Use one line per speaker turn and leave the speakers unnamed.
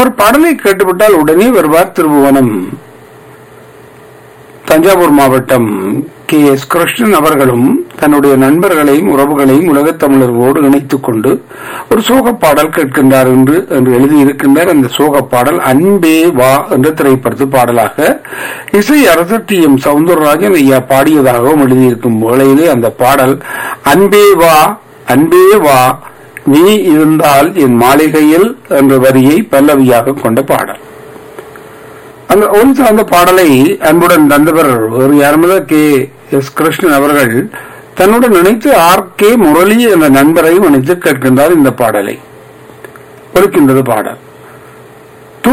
அவர் பாடலை கேட்டுவிட்டால் உடனே வருவார் திருபுவனம் தஞ்சாவூர் மாவட்டம் கே எஸ் கிருஷ்ணன் அவர்களும் தன்னுடைய நண்பர்களையும் உறவுகளையும் உலகத் தமிழர்களோடு இணைத்துக் கொண்டு ஒரு சோக பாடல் கேட்கின்றார் என்று என்று எழுதியிருக்கின்றார் அந்த சோக பாடல் அன்பே வா என்ற திரைப்படத்து பாடலாக இசை அரசர் டி எம் சவுந்தரராஜன் ஐயா பாடியதாகவும் எழுதியிருக்கும் வேளையிலே அந்த பாடல் அன்பே வா அன்பே வா நீ இருந்தால் என் மாளிகையில் என்ற வரியை பல்லவியாக கொண்ட பாடல் அந்த ஒரு அந்த பாடலை அன்புடன் தந்தவர் ஒரு யாருமே கே எஸ் கிருஷ்ணன் அவர்கள் தன்னுடன் நினைத்து ஆர் கே முரளி என்ற நண்பரையும் நினைத்து கேட்கின்றார் இந்த பாடலை ஒலிக்கின்றது பாடல்